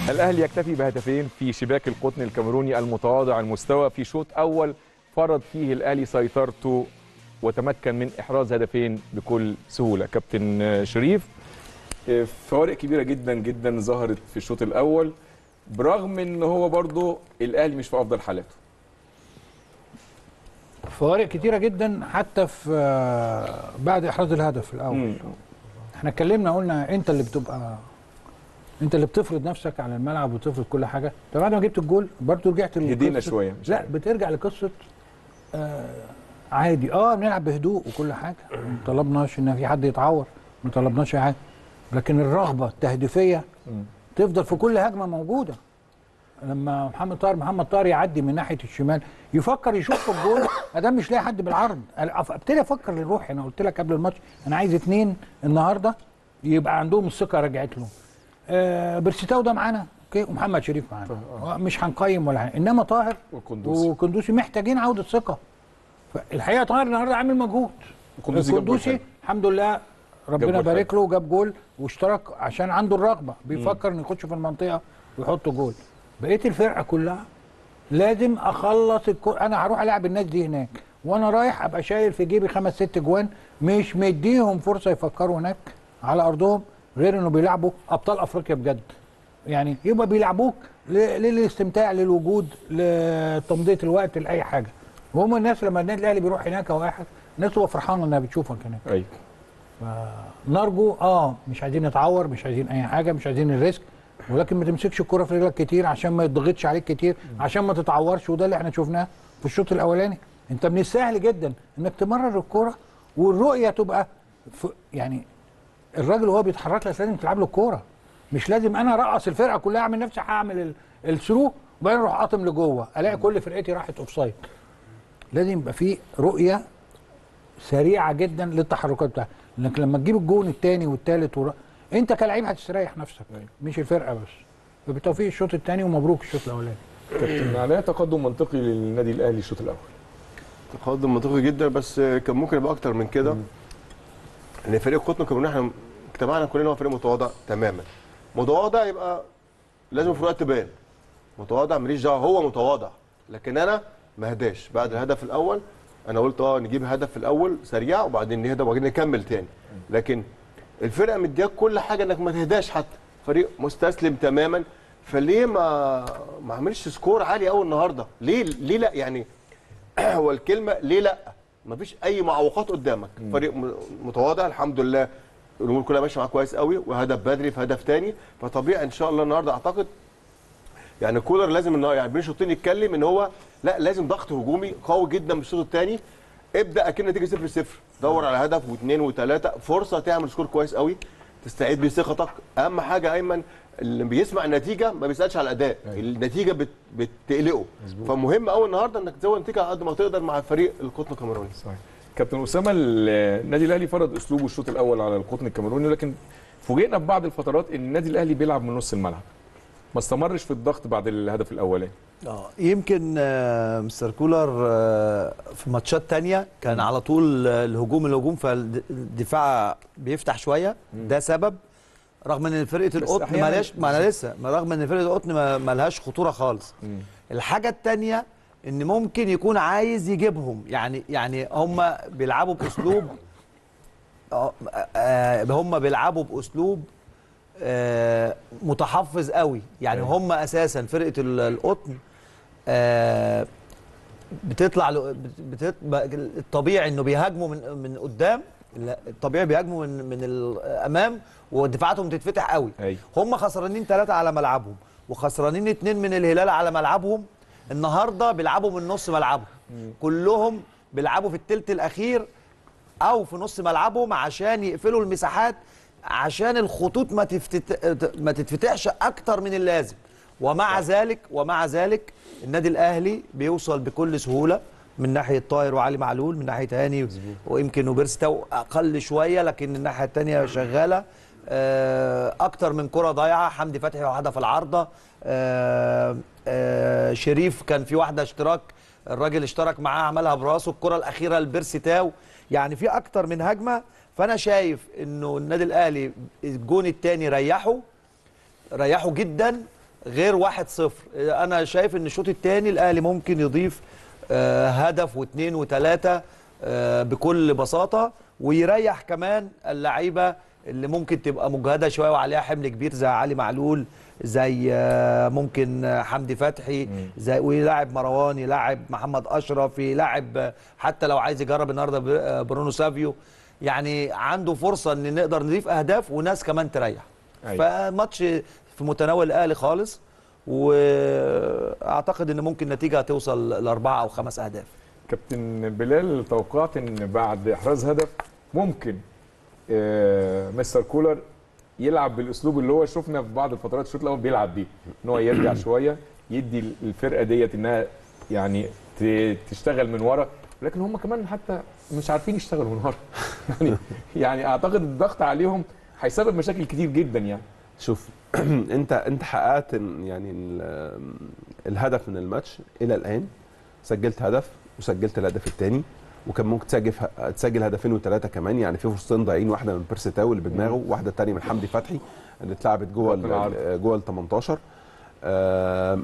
الاهلي يكتفي بهدفين في شباك القطن الكاميروني المتواضع المستوى في شوط اول فرض فيه الاهلي سيطرته وتمكن من احراز هدفين بكل سهوله كابتن شريف فوارق كبيره جدا جدا ظهرت في الشوط الاول برغم ان هو برضه الاهلي مش في افضل حالاته فوارق كتيره جدا حتى في آه، بعد احراز الهدف الاول مم. احنا اتكلمنا قلنا انت اللي بتبقى انت اللي بتفرض نفسك على الملعب وتفرض كل حاجه طب بعد ما جبت الجول برضه رجعت هدينا لقصة- شوية، مش لا عارف. بترجع لقصه آه عادي اه بنلعب بهدوء وكل حاجه ما طلبناش ان في حد يتعور ما طلبناش أي حاجه لكن الرغبه التهديفيه مم. تفضل في كل هجمه موجوده لما محمد طاهر محمد طاهر يعدي من ناحيه الشمال يفكر يشوف في الجول ادام مش لاقي حد بالعرض أنا أف- ابتدي افكر لروحي انا قلت لك قبل الماتش انا عايز اتنين النهارده يبقى عندهم الثقه رجعت لهم آه برسيتاو ده معانا اوكي ومحمد شريف معانا مش هنقيم ولا حاجه انما طاهر والقندوسي. وكندوسي محتاجين عوده ثقه فالحقيقه طاهر النهارده عامل مجهود القندوسي جاب جول القندوسي حلو. الحمد لله ربنا جول بارك له وجاب جول واشترك عشان عنده الرغبه بيفكر انه يخش في المنطقه ويحط جول بقيه الفرقه كلها لازم اخلص الكو... انا هروح العب الناس دي هناك وانا رايح ابقى شايل في جيبي خمس ست جوان مش مديهم فرصه يفكروا هناك على ارضهم غير انه بيلعبوا ابطال افريقيا بجد يعني يبقى بيلعبوك ل- للاستمتاع للوجود لتمضيه الوقت لاي حاجه وهم الناس لما النادي الاهلي بيروح هناك او اي حاجه الناس تبقى فرحانه انها بتشوفك هناك ايوه نرجو اه مش عايزين نتعور مش عايزين اي حاجه مش عايزين الريسك ولكن ما تمسكش الكره في رجلك كتير عشان ما يضغطش عليك كتير عشان ما تتعورش وده اللي احنا شفناه في الشوط الاولاني انت من السهل جدا انك تمرر الكره والرؤيه تبقى في يعني الراجل وهو بيتحرك لك لازم تلعب له الكوره مش لازم انا ارقص الفرقه كلها اعمل نفسي هعمل ال- الثرو وبعدين اروح قاطم لجوه الاقي كل فرقتي راحت اوف سايد لازم يبقى في رؤيه سريعه جدا للتحركات بتاعتك لكن لما تجيب الجون الثاني والثالث ورا... انت كلاعب هتستريح نفسك أيوة. مش الفرقه بس فبالتوفيق الشوط الثاني ومبروك الشوط الاولاني كابتن عليها تقدم منطقي للنادي الاهلي الشوط الاول تقدم منطقي جدا بس كان ممكن يبقى اكتر من كده ان فريق قطن كنا احنا اجتمعنا كلنا هو فريق متواضع تماما متواضع يبقى لازم في الوقت تبان متواضع ماليش دعوه هو متواضع لكن انا ما هداش بعد الهدف الاول انا قلت اه نجيب هدف في الاول سريع وبعدين نهدى وبعدين نكمل تاني لكن الفرقه مدياك كل حاجه انك ما تهداش حتى فريق مستسلم تماما فليه ما ما عملش سكور عالي قوي النهارده ليه ليه لا يعني هو الكلمه ليه لا مفيش اي معوقات قدامك فريق م- متواضع الحمد لله الامور كلها ماشيه معاه كويس قوي وهدف بدري في هدف تاني فطبيعي ان شاء الله النهارده اعتقد يعني كولر لازم النهارده يعني بين شوطين يتكلم ان هو لا لازم ضغط هجومي قوي جدا في الشوط الثاني ابدا اكن نتيجه 0 0 دور على هدف واثنين وثلاثه فرصه تعمل سكور كويس قوي تستعيد بيه ثقتك اهم حاجه ايمن اللي بيسمع النتيجه ما بيسالش على الاداء أيوة. النتيجه بت... بتقلقه فمهم قوي النهارده انك تزود النتيجه على قد ما تقدر مع فريق القطن الكاميروني صحيح كابتن اسامه النادي الاهلي فرض اسلوبه الشوط الاول على القطن الكاميروني لكن فوجئنا ببعض الفترات ان النادي الاهلي بيلعب من نص الملعب ما استمرش في الضغط بعد الهدف الاولاني اه يمكن آه، مستر كولر آه، في ماتشات تانية كان على طول آه، الهجوم الهجوم فالدفاع بيفتح شويه ده سبب رغم ان فرقه القطن أحياناً- مالهاش ما انا لسه ما رغم ان فرقه القطن ما ما لهاش خطوره خالص الحاجه التانية ان ممكن يكون عايز يجيبهم يعني يعني هم بيلعبوا باسلوب آه، آه، هم بيلعبوا باسلوب آه، متحفظ قوي يعني أيوة. هم اساسا فرقه ال- القطن آه، بتطلع له- بت- بت- الطبيعي انه بيهاجموا من من قدام لا، الطبيعي بيهاجموا من من الامام ودفاعاتهم تتفتح قوي أيوة. هم خسرانين ثلاثه على ملعبهم وخسرانين اتنين من الهلال على ملعبهم النهارده بيلعبوا من نص ملعبهم كلهم بيلعبوا في الثلث الاخير او في نص ملعبهم عشان يقفلوا المساحات عشان الخطوط ما تفتت... ما تتفتحش اكتر من اللازم ومع ذلك ومع ذلك النادي الاهلي بيوصل بكل سهوله من ناحيه طاهر وعلي معلول من ناحيه هاني ويمكن وبيرستو اقل شويه لكن الناحيه الثانيه شغاله آه، اكتر من كره ضايعه حمدي فتحي وهدف العارضه آه، آه، شريف كان في واحده اشتراك الراجل اشترك معاه عملها براسه الكره الاخيره لبيرسي تاو يعني في اكتر من هجمه فانا شايف انه النادي الاهلي الجون الثاني ريحه ريحه جدا غير 1-0 انا شايف ان الشوط الثاني الاهلي ممكن يضيف آه، هدف واثنين وثلاثه آه، بكل بساطه ويريح كمان اللعيبه اللي ممكن تبقى مجهده شويه وعليها حمل كبير زي علي معلول زي آه، ممكن آه، حمدي فتحي زي ويلاعب مروان يلاعب محمد اشرف يلاعب آه، حتى لو عايز يجرب النهارده ب- آه، برونو سافيو يعني عنده فرصه ان نقدر نضيف اهداف وناس كمان تريح أيوة. فماتش في متناول الاهلي خالص واعتقد ان ممكن النتيجه هتوصل لاربعه او خمس اهداف كابتن بلال توقعت ان بعد احراز هدف ممكن آه مستر كولر يلعب بالاسلوب اللي هو شفنا في بعض الفترات الشوط الاول بيلعب بيه ان هو يرجع شويه يدي الفرقه ديت انها يعني ت- تشتغل من ورا لكن هم كمان حتى مش عارفين يشتغلوا من ورا يعني يعني اعتقد الضغط عليهم هيسبب مشاكل كتير جدا يعني شوف انت انت حققت ال- يعني ال- الهدف من الماتش الى الان سجلت هدف وسجلت الهدف الثاني وكان ممكن تسجل تسجل هدفين وثلاثه كمان يعني في فرصتين ضايعين واحده من بيرسي تاو اللي بدماغه واحده الثانيه من حمدي فتحي اللي اتلعبت جوه في العرض. ال- جوه ال 18 آم،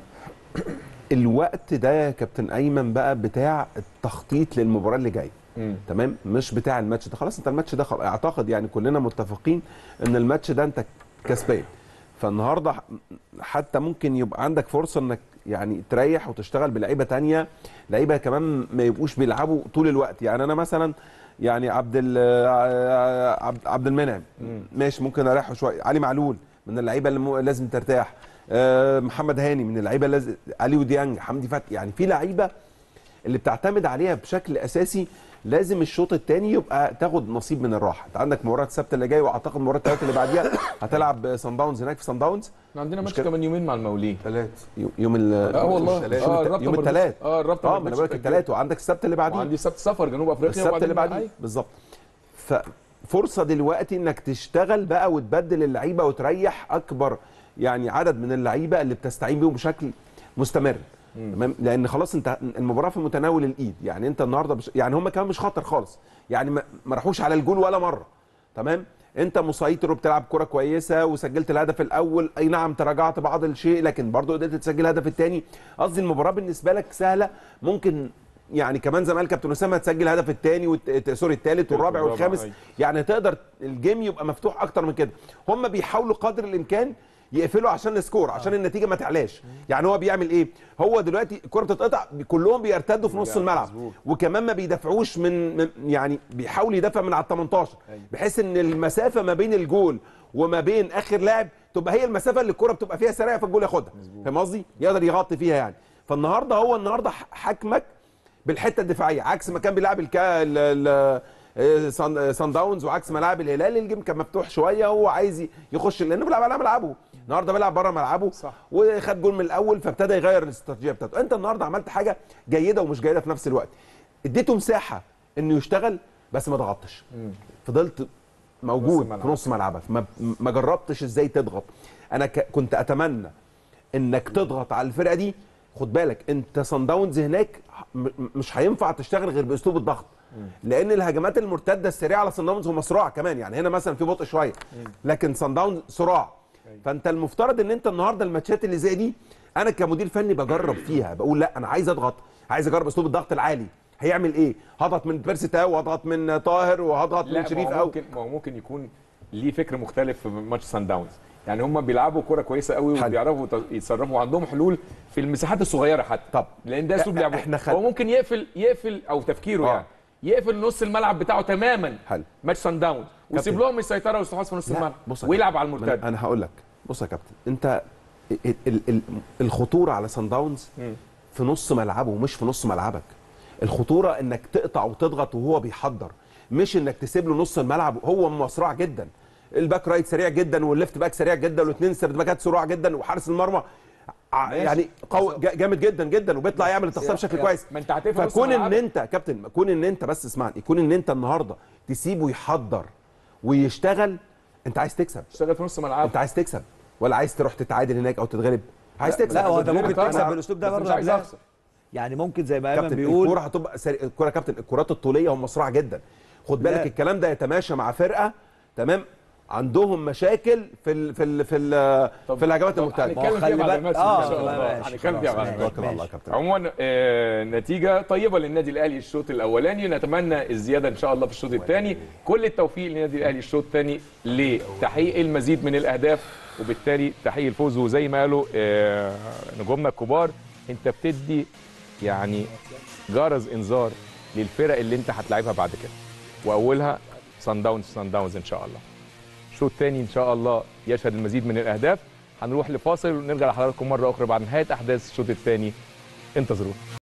الوقت ده يا كابتن ايمن بقى بتاع التخطيط للمباراه اللي جايه مم. تمام مش بتاع الماتش ده خلاص انت الماتش ده خلاص اعتقد يعني كلنا متفقين ان الماتش ده انت كسبان فالنهارده ح- حتى ممكن يبقى عندك فرصه انك يعني تريح وتشتغل بلعيبه تانية لعيبه كمان ما يبقوش بيلعبوا طول الوقت يعني انا مثلا يعني عبد ال- ع- عبد عبد المنعم ماشي ممكن اريحه شويه علي معلول من اللعيبه اللي مو- لازم ترتاح آه، محمد هاني من اللعيبه لازم علي وديانج حمدي فتحي يعني في لعيبه اللي بتعتمد عليها بشكل اساسي لازم الشوط الثاني يبقى تاخد نصيب من الراحه انت عندك مباراه السبت اللي جاي واعتقد مباراه الثلاث اللي بعديها هتلعب سان داونز هناك في سان داونز احنا عندنا ماتش مشكلة. كمان يومين مع المقاولين ثلاث يوم- يوم ال اه والله الثلاث. اه الرابطه يوم ما الثلاث رضتش- اه الرابطه اه ما ما انا رضتش بقول لك تأجله. الثلاث وعندك السبت اللي بعديه وعندي السبت سفر جنوب افريقيا السبت اللي وبعدين- بعديه أيوة. بالظبط ففرصه دلوقتي انك تشتغل بقى وتبدل اللعيبه وتريح اكبر يعني عدد من اللعيبه اللي بتستعين بيهم بشكل مستمر تمام لان خلاص انت المباراه في متناول الايد يعني انت النهارده بش... يعني هم كمان مش خطر خالص يعني ما ما راحوش على الجول ولا مره تمام انت مسيطر وبتلعب كره كويسه وسجلت الهدف الاول اي نعم تراجعت بعض الشيء لكن برضو قدرت تسجل الهدف الثاني قصدي المباراه بالنسبه لك سهله ممكن يعني كمان زي ما قال كابتن اسامه تسجل الهدف الثاني والت... سوري الثالث والرابع والرابع، والخامس أيوة. يعني تقدر الجيم يبقى مفتوح اكتر من كده هم بيحاولوا قدر الامكان يقفلوا عشان السكور عشان النتيجه ما تعلاش يعني هو بيعمل ايه هو دلوقتي الكره بتتقطع كلهم بيرتدوا في نص الملعب وكمان ما بيدافعوش من من- يعني بيحاول يدافع من على ال 18 بحيث ان المسافه ما بين الجول وما بين اخر لاعب تبقى هي المسافه اللي الكره بتبقى فيها سريعه فالجول ياخدها فاهم قصدي يقدر يغطي فيها يعني فالنهارده هو النهارده ح- حاكمك بالحته الدفاعيه عكس ما كان بيلعب الكا ال- ال- آه، سان آه، سان داونز وعكس ما لعب الهلال الجيم كان مفتوح شويه وهو عايز ي- يخش لانه بيلعب على ملعبه النهارده بيلعب بره ملعبه صح. وخد جول من الاول فابتدى يغير الاستراتيجيه بتاعته انت النهارده عملت حاجه جيده ومش جيده في نفس الوقت اديته مساحه انه يشتغل بس ما ضغطتش فضلت نص موجود الملعب. في نص ملعبك ما, ما جربتش ازاي تضغط انا ك... كنت اتمنى انك تضغط على الفرقه دي خد بالك انت صن داونز هناك م- م- مش هينفع تشتغل غير باسلوب الضغط لان الهجمات المرتده السريعه على صن داونز هم صراع كمان يعني هنا مثلا في بطء شويه لكن صن داونز صراع فانت المفترض ان انت النهارده الماتشات اللي زي دي انا كمدير فني بجرب فيها بقول لا انا عايز اضغط عايز اجرب اسلوب الضغط العالي هيعمل ايه هضغط من بيرسي تاو وهضغط من طاهر وهضغط لا من شريف ما هو او ممكن ما هو ممكن يكون ليه فكر مختلف في ماتش سان داونز يعني هم بيلعبوا كوره كويسه قوي حلو. وبيعرفوا ت- يتصرفوا وعندهم حلول في المساحات الصغيره حتى طب. لان ده اسلوب لعبه إحنا خد- هو ممكن يقفل يقفل او تفكيره آه. يعني يقفل نص الملعب بتاعه تماما حلو. ماتش سان داونز ويسيب كابتن. لهم السيطره والاستحواذ في نص لا، الملعب بص يا ويلعب على ما المرتد انا أنا هقول لك بص يا كابتن انت ال- ال- ال- الخطوره على سان داونز في نص ملعبه ومش في نص ملعبك الخطوره انك تقطع وتضغط وهو بيحضر مش انك تسيب له نص الملعب هو مسرع جدا الباك رايت سريع جدا والليفت باك سريع جدا والاثنين سيرد باكات سرعه جدا وحارس المرمى ع- ماشي. يعني قوي جا- جامد جدا جدا وبيطلع يعمل التصوير بشكل يا- كويس ما انت هتقفل نص فكون ان ملعبك. انت يا كابتن كون ان انت بس اسمعني كون ان انت النهارده تسيبه يحضر ويشتغل انت عايز تكسب اشتغل في نص ملعب انت عايز تكسب ولا عايز تروح تتعادل هناك او تتغلب عايز تكسب لا هو انت غير ممكن طبعاً. تكسب بالاسلوب ده بس مش برضه عايز لا. اخسر يعني ممكن زي ما ايمن كابتن بيقول الكوره هتبقى سري... الكوره يا كابتن الكرات الطوليه هم سرعه جدا خد بالك لا. الكلام ده يتماشى مع فرقه تمام عندهم مشاكل في ال في ال في ال طب- في الهجمات طب المرتده هنتكلم خلي فيها بعد بالك- الماتش آه، ان شاء لا، الله ماشي، هنتكلم فيها خلاص، بعد ماشي. الماتش توكل على الله يا كابتن عموما آه، نتيجه طيبه للنادي الاهلي الشوط الاولاني نتمنى الزياده ان شاء الله في الشوط الثاني كل التوفيق للنادي الاهلي الشوط الثاني لتحقيق المزيد من الاهداف وبالتالي تحقيق الفوز وزي ما قالوا آه، نجومنا الكبار انت بتدي يعني جرس انذار للفرق اللي انت هتلاعبها بعد كده واولها سان داونز سان داونز ان شاء الله الشوط الثاني ان شاء الله يشهد المزيد من الاهداف هنروح لفاصل ونرجع لحضراتكم مره اخرى بعد نهايه احداث الشوط الثاني انتظرونا